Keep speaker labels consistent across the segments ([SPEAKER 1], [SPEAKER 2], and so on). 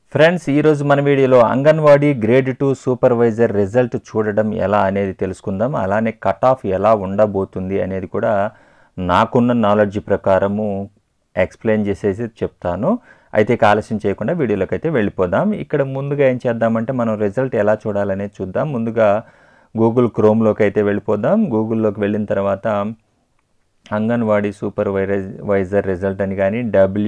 [SPEAKER 1] friends ఈరోజు మన వీడియోలో Anganwadi grade two supervisor result చూడడం ఎలా అనేది తెలుసుకుందాం అలానే కట్ ఆఫ్ ఎలా ఉండబోతుంది అనేది కూడా నాకున్న నాలెడ్జ్ ప్రకారము ఎక్స్ప్లెయిన్ చేసేసి చెప్తాను అయితే ఇక ఆలస్యం చేయకుండా వీడియోలోకి అయితే వెళ్ళిపోదాం ఇక్కడ ముందుగా ఏం చేద్దామంటే మనం రిజల్ట్ ఎలా చూడాలనేది చూద్దాం ముందుగా గూగుల్ క్రోమ్లోకి అయితే వెళ్ళిపోదాం గూగుల్లోకి వెళ్ళిన తర్వాత అంగన్వాడీ సూపర్వైజర్ వైజర్ రిజల్ట్ అని కానీ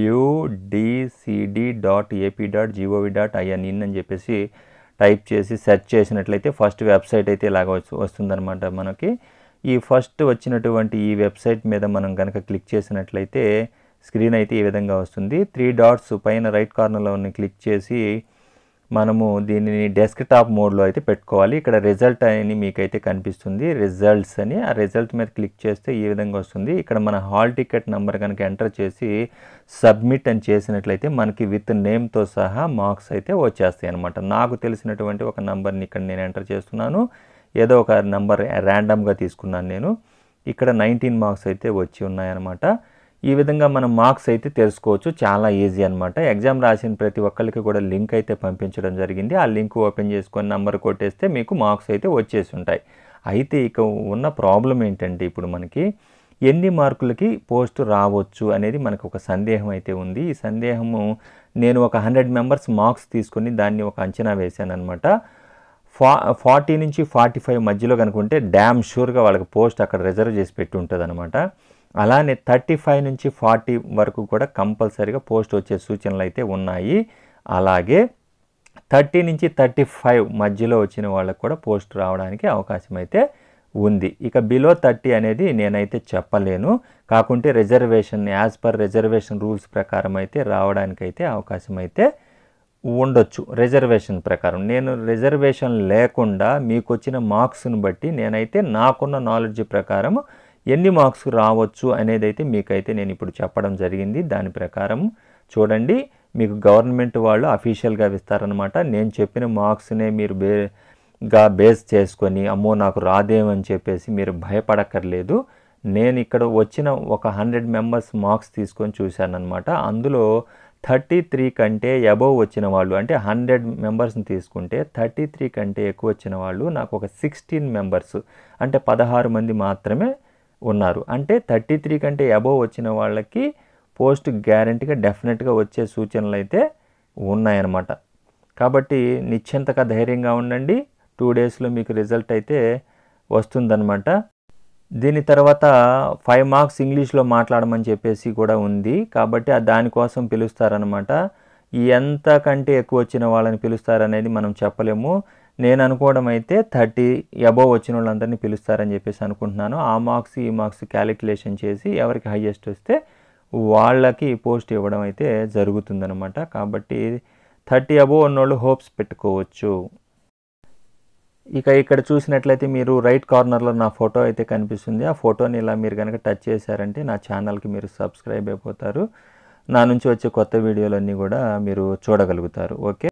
[SPEAKER 1] WDCD dot AP dot GOV dot IN in అని చెప్పేసి టైప్ చేసి సెర్చ్ చేసినట్లయితే ఫస్ట్ వెబ్సైట్ అయితే ఇలాగ వస్తు- వస్తుందన్నమాట మనకి ఈ ఫస్ట్ వచ్చినటువంటి ఈ వెబ్సైట్ మీద మనం కనుక క్లిక్ చేసినట్లయితే స్క్రీన్ అయితే ఈ విధంగా వస్తుంది త్రీ డాట్స్ పైన రైట్ కార్నర్లో ఉన్న క్లిక్ చేసి మనము దీనిని డెస్క్టాప్ మోడ్లో అయితే పెట్టుకోవాలి ఇక్కడ రిజల్ట్ అని మీకైతే కనిపిస్తుంది రిజల్ట్స్ అని ఆ రిజల్ట్ మీద క్లిక్ చేస్తే ఈ విధంగా వస్తుంది ఇక్కడ మన హాల్ టికెట్ నెంబర్ కనుక ఎంటర్ చేసి సబ్మిట్ అని చేసినట్లయితే మనకి విత్ నేమ్తో సహా మార్క్స్ అయితే వచ్చేస్తాయి అనమాట నాకు తెలిసినటువంటి ఒక నెంబర్ని ఇక్కడ నేను ఎంటర్ చేస్తున్నాను ఏదో ఒక నెంబర్ ర్యాండమ్గా తీసుకున్నాను నేను ఇక్కడ నైన్టీన్ మార్క్స్ అయితే వచ్చి ఉన్నాయన్నమాట ఈ విధంగా మనం మార్క్స్ అయితే తెలుసుకోవచ్చు చాలా ఈజీ అనమాట ఎగ్జామ్ రాసిన ప్రతి ఒక్కరికి కూడా లింక్ అయితే పంపించడం జరిగింది ఆ లింక్ ఓపెన్ చేసుకొని నంబర్ కొట్టేస్తే మీకు మార్క్స్ అయితే వచ్చేసి ఉంటాయి అయితే ఇక ఉన్న ప్రాబ్లం ఏంటంటే ఇప్పుడు మనకి ఎన్ని మార్కులకి పోస్ట్ రావచ్చు అనేది మనకు ఒక సందేహం అయితే ఉంది ఈ సందేహము నేను ఒక హండ్రెడ్ మెంబర్స్ మార్క్స్ తీసుకొని దాన్ని ఒక అంచనా వేశాను అనమాట ఫా ఫార్టీ నుంచి ఫార్టీ ఫైవ్ మధ్యలో కనుకుంటే డ్యామ్ షూర్గా వాళ్ళకి పోస్ట్ అక్కడ రిజర్వ్ చేసి పెట్టి ఉంటుంది అనమాట అలానే థర్టీ ఫైవ్ నుంచి ఫార్టీ వరకు కూడా కంపల్సరీగా పోస్ట్ వచ్చే సూచనలు అయితే ఉన్నాయి అలాగే థర్టీ నుంచి థర్టీ ఫైవ్ మధ్యలో వచ్చిన వాళ్ళకు కూడా పోస్ట్ రావడానికి అవకాశం అయితే ఉంది ఇక బిలో థర్టీ అనేది నేనైతే చెప్పలేను కాకుంటే reservation as per reservation rules ప్రకారం అయితే రావడానికైతే అవకాశం అయితే ఉండొచ్చు రిజర్వేషన్ ప్రకారం నేను రిజర్వేషన్ లేకుండా మీకు వచ్చిన మార్క్స్ని బట్టి నేనైతే నాకున్న నాలెడ్జ్ ప్రకారం ఎన్ని మార్క్స్ రావచ్చు అనేది అయితే మీకైతే నేను ఇప్పుడు చెప్పడం జరిగింది దాని ప్రకారం చూడండి మీకు గవర్నమెంట్ వాళ్ళు అఫీషియల్గా ఇస్తారనమాట నేను చెప్పిన మార్క్స్నే మీరు బే గా బేస్ చేసుకొని అమ్మో నాకు రాదేమని చెప్పేసి మీరు భయపడక్కర్లేదు నేను ఇక్కడ వచ్చిన ఒక హండ్రెడ్ మెంబర్స్ మార్క్స్ తీసుకొని చూశానమాట అందులో థర్టీ త్రీ కంటే అబవ్ వచ్చిన వాళ్ళు అంటే హండ్రెడ్ మెంబర్స్ని తీసుకుంటే థర్టీ త్రీ కంటే ఎక్కువ వచ్చిన వాళ్ళు నాకు ఒక సిక్స్టీన్ మెంబర్స్ అంటే పదహారు మంది మాత్రమే ఉన్నారు అంటే థర్టీ త్రీ కంటే అబవ్ వచ్చిన వాళ్ళకి పోస్ట్ గ్యారంటీగా డెఫినెట్గా వచ్చే సూచనలు అయితే ఉన్నాయన్నమాట కాబట్టి నిశ్చింతగా ధైర్యంగా ఉండండి టూ డేస్లో మీకు రిజల్ట్ అయితే వస్తుందన్నమాట దీని తర్వాత ఫైవ్ మార్క్స్ ఇంగ్లీష్లో మాట్లాడమని చెప్పేసి కూడా ఉంది కాబట్టి ఆ దానికోసం పిలుస్తారనమాట ఈ ఎంత కంటే ఎక్కువ వచ్చిన వాళ్ళని పిలుస్తారనేది మనం చెప్పలేము నేను అనుకోవడం అయితే థర్టీ అబోవ్ వచ్చిన వాళ్ళందరినీ పిలుస్తారని చెప్పేసి అనుకుంటున్నాను ఆ మార్క్స్ ఈ మార్క్స్ క్యాలిక్యులేషన్ చేసి ఎవరికి హయ్యెస్ట్ వస్తే వాళ్ళకి పోస్ట్ ఇవ్వడం అయితే జరుగుతుందనమాట కాబట్టి థర్టీ అబోవ్ ఉన్నోళ్ళు హోప్స్ పెట్టుకోవచ్చు ఇక ఇక్కడ చూసినట్లయితే మీరు రైట్ కార్నర్లో నా ఫోటో అయితే కనిపిస్తుంది ఆ ఫోటోని ఇలా మీరు కనుక టచ్ చేశారంటే నా ఛానల్కి మీరు సబ్స్క్రైబ్ అయిపోతారు నా నుంచి వచ్చే కొత్త వీడియోలన్నీ కూడా మీరు చూడగలుగుతారు ఓకే